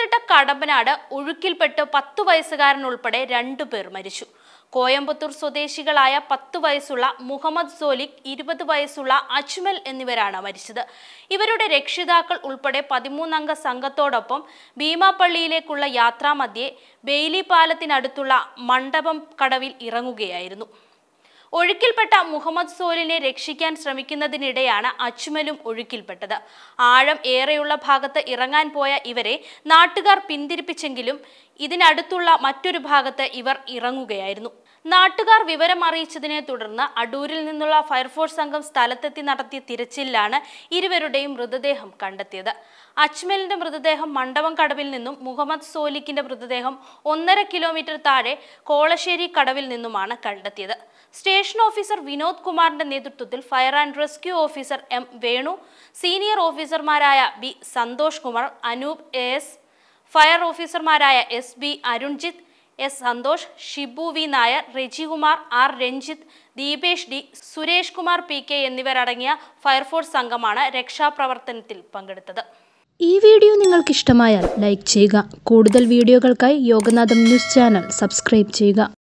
പത്തനംതിട്ട കടമ്പനാട് ഒഴുക്കിൽപ്പെട്ട് പത്തു വയസ്സുകാരൻ ഉൾപ്പെടെ രണ്ടു പേർ മരിച്ചു കോയമ്പത്തൂർ സ്വദേശികളായ പത്തു വയസ്സുള്ള മുഹമ്മദ് സോലിക് ഇരുപത് വയസ്സുള്ള അജ്മൽ എന്നിവരാണ് മരിച്ചത് ഇവരുടെ രക്ഷിതാക്കൾ ഉൾപ്പെടെ പതിമൂന്നംഗ സംഘത്തോടൊപ്പം ഭീമാപ്പള്ളിയിലേക്കുള്ള യാത്രാമധ്യേ ബെയിലി പാലത്തിനടുത്തുള്ള മണ്ഡപം കടവിൽ ഇറങ്ങുകയായിരുന്നു ഒഴുക്കിൽപ്പെട്ട മുഹമ്മദ് സോലിനെ രക്ഷിക്കാൻ ശ്രമിക്കുന്നതിനിടെയാണ് അജ്മലും ഒഴുക്കിൽപ്പെട്ടത് ആഴം ഏറെയുള്ള ഭാഗത്ത് ഇറങ്ങാൻ പോയ ഇവരെ നാട്ടുകാർ പിന്തിരിപ്പിച്ചെങ്കിലും ഇതിനടുത്തുള്ള മറ്റൊരു ഭാഗത്ത് ഇവർ ഇറങ്ങുകയായിരുന്നു നാട്ടുകാർ വിവരം അറിയിച്ചതിനെ തുടർന്ന് അടൂരിൽ നിന്നുള്ള ഫയർഫോഴ്സ് സംഘം സ്ഥലത്തെത്തി നടത്തിയ തിരച്ചിലിലാണ് ഇരുവരുടെയും മൃതദേഹം കണ്ടെത്തിയത് അജ്മലിന്റെ മൃതദേഹം മണ്ഡപം കടവിൽ നിന്നും മുഹമ്മദ് സോലിക്കിന്റെ മൃതദേഹം ഒന്നര കിലോമീറ്റർ താഴെ കോളശ്ശേരി കടവിൽ നിന്നുമാണ് കണ്ടെത്തിയത് സ്റ്റേഷൻ ഓഫീസർ വിനോദ് കുമാറിന്റെ നേതൃത്വത്തിൽ fire and rescue officer M Venu senior ഓഫീസർമാരായ B Santhosh Kumar Anoop A S fire ഓഫീസർമാരായ S B Arunjith S Santhosh Shibu V Nair Rejikumar R Ranjith Deepesh D Suresh Kumar P K എന്നിവരടങ്ങിയ ഫയർഫോഴ്സ് സംഘമാണ് രക്ഷാപ്രവർത്തനത്തിൽ പങ്കെടുത്തത് ഈ വീഡിയോ നിങ്ങൾക്ക് ഇഷ്ടമായാൽ ലൈക്ക് ചെയ്യുക കൂടുതൽ വീഡിയോകൾക്കായി യോഗനാഥം ന്യൂസ് ചാനൽ സബ്സ്ക്രൈബ് ചെയ്യുക